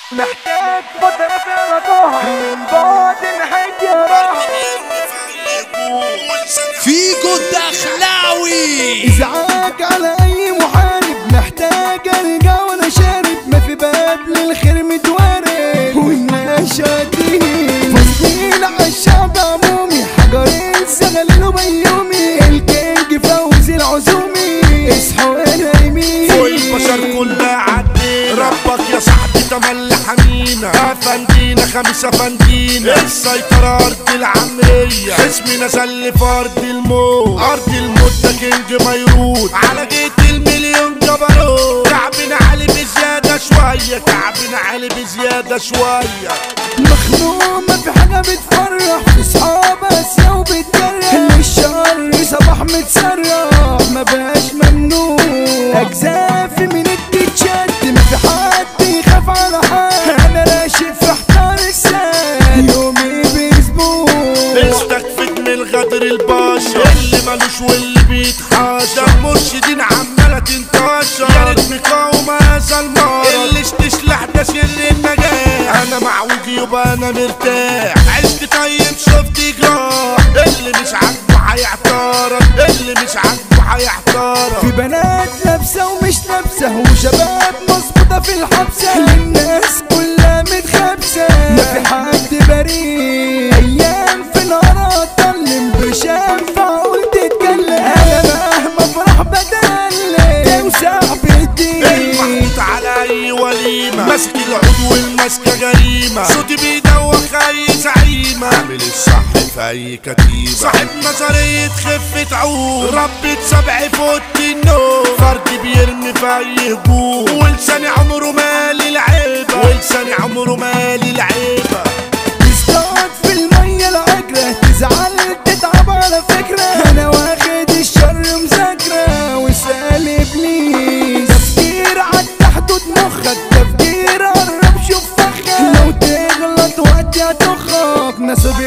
محتاج فترة في رضاها من بعد نهاية فيجو الدخلاوي ازعاج على اي محارب محتاج ارجع وانا شارب ما في باب للخير متوارب والناس شادين فاصلين على الشعب عمومي حجرين سغلوا بيومي الكينج فوزي العزومي اصحوا يا نايمين فوق البشر كلها عدينا ربك يا صاحبي تملي حمينا افندينا خميس افندينا السيطرة ارض العامية اسمي نزل في ارض الموت ارض الموت ده كينج ميرود على جيت المليون جبروت كعبنا علي بزيادة شوية كعبنا علي بزيادة شوية مخنوق ما في حاجة بتفرح في صحاب اسيا وبتجرح للشر صباح متسرح ما بقاش ممنوع اجزافي من التتشد ما في حد يخاف على حد انا راشق في حجار السد يومي باسبوع استكفت من الغدر البشر اللي ملوش واللي بيتحاشى مرشدين عمالة تنتشر يا ريت مقاومة هذا المرض اللي تشلح ده سر النجاح انا معوج يبقى انا مرتاح عشت طيب شفت جراح اللي مش عاجبه هيعترض اللي مش عاجبه هيعترض في بنات لابسة ومش لابسة وشباب مظبوطة في الحبسة للناس كلها متخابسة ما في حد بريء أيام في نهار أطلم برشام فأقول تتكلم أنا مهما أفرح بدلل توسع بإيدي المحطوط على اي وليمة ماسك العود والماسكة جريمة صوتي بيدوخ اي زعيمة عامل الصح في اي كتيبة صاحب نظرية خفة عود ربة سبع فوت النوم فرد بيرمي في اي هجوم ولساني عمره مالي العيبة ولساني عمره مالي العيبة تصطاد في المية العجرة تزعل تتعب على فكرة أنا واخد الشر مذاكرة وسال إبليس تفكير عدى حدود مخك تفكير قرب شوف فخك لو تغلط وقت هتخك نصب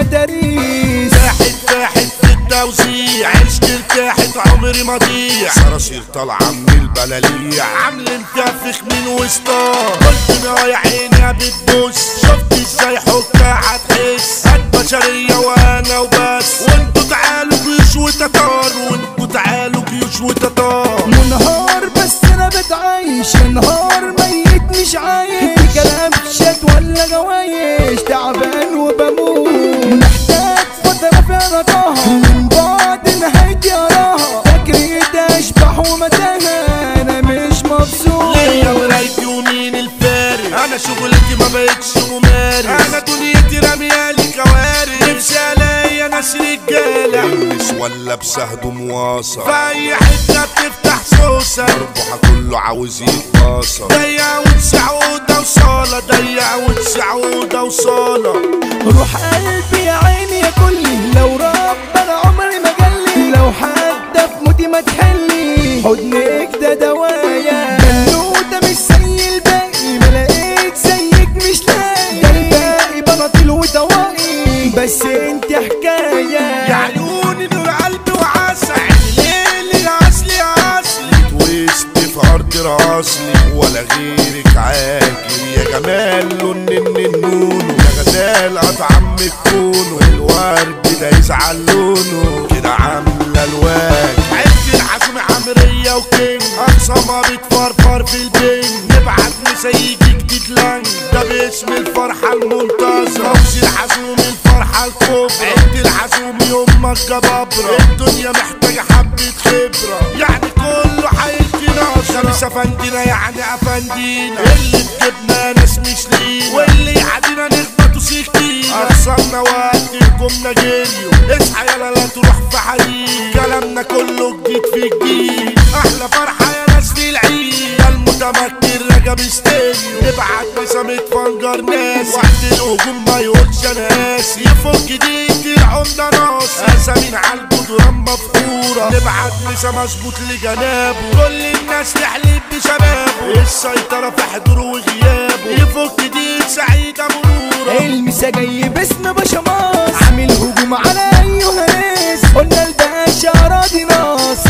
المداريس تاحت تاحت في التوزيع عشت ارتاحت عمري ما ضيع صراصير طالعة من البلاليع عامل مكفخ من وسطها قلت ما يا عيني بتبص شفت ازاي حكها هتحس البشرية وانا وبس وانتوا تعالوا جيوش وتتار وانتوا تعالوا جيوش وتتار منهار بس انا بتعايش نهار ميت مش عايش كلام شات ولا جوايش تعبان وبموت محتاج فترة في رضاها من بعد نهايتي اراها فكري اشبح ومتاهة انا مش مبسوط ليا ورايتي ومين الفارق انا شغلتي ما بقتش ممارس انا دنيتي رميالي كوارث نفسي الاقي ناس رجاله البس ولا بسهد مواصل في اي حته بتفتح سوسه اربح كله عاوز يتباصل ضيع وتسع اوضه وصاله ضيع وتسع اوضه وصاله روح قلبي يا عيني يا كلي لو ربنا عمري ما جالي لو حد في موتي ما تحلي حضنك ده دوايا بنوتة مش زي الباقي ما لقيت زيك مش لاقي ده الباقي بناطيل ودوائي بس انت حكاية يا عيوني نور قلبي وعسل ليلي اصلي اصلي تويست في ارض راسلي ولا غيرك عاجل يا جمال لون النونو يا غزال اطعم الكونو الورد ده يزعل لونه كده عامله الواج عد الحزم عمريه وكينج اقصى ما بتفرفر في البنج نبعت مسيجي جديد لانج ده باسم الفرحه المنتظره فوزي الحزوم الفرحه الكبرى عد الحزوم يومك جبابره الدنيا محتاجه حبه خبره يعني كله حيلتي ناصر خميس افندينا يعني افندينا اللي في جبنا ناس مش لينا واللي يعدينا نخبطوا سكينه اقصرنا وقت الجمله جريوا اصحى يلا لا تروح في حديد كلامنا كله جديد في جديد احلى فرحه يا ناس في العيد ده المتمكن رجب استيريو نبعت مسامة فنجر ناس وقت الهجوم ما يقولش انا اسف يفك ديك العمدة ناس اسامين على الجدران مفطورة نبعت مسا مظبوط لجنابه كل الناس تحلف بشبابه السيطرة في حضوره وغيابه يفك ديك سعيدة مرورة المسا جاي باسم باشا عامل هجوم على ايها ناس قلنا الباشا راضي ناص الهجا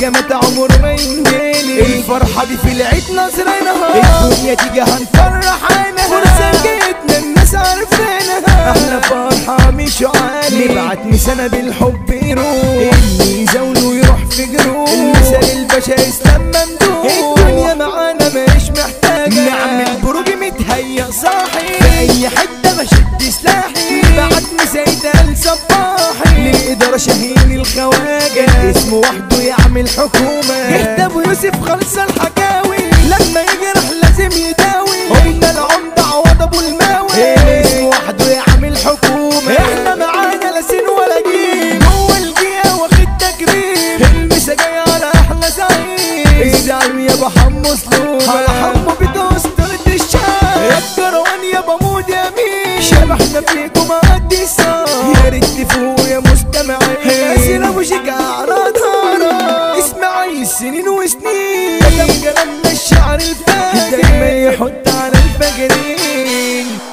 يا متى عمره ما ينجلي الفرحة دي في العيد نظرينها الدنيا تيجي هنفرح عينها فرصة جيتنا الناس عارفينها احنا فرحة مش عالي نبعت مسانة بالحب يروح اللي يزاوله يروح في جروح المثال الباشا اسلام ممدوح الدنيا معانا مش محتاجة نعمل بروج متهيأ صاحي في اي حتة بشد سلاحي بعد مسايد الصباحي للإدارة شاهين الخواجة اسمه وحده يعمل حكومة يهتم يوسف خلص الحكاوي لما يجرح لازم يداوي قلنا العمدة عوض ابو الماوي اسمه وحده يعمل حكومة احنا معانا لا سين ولا جيم هو الجيه واخد تكريم المسا جاي على احلى زعيم الزعيم يا ابو حمو سلوم على حمو بدوس طرد الشام يا الكروان يا بموت يا مين شبحنا فيكم قد صار يا ريت تفوق يا مستمعين ياسين ابو شجاع رادارا اسمعي سنين وسنين كلام كلامنا الشعر الفاجر دايما يحط على الفجرين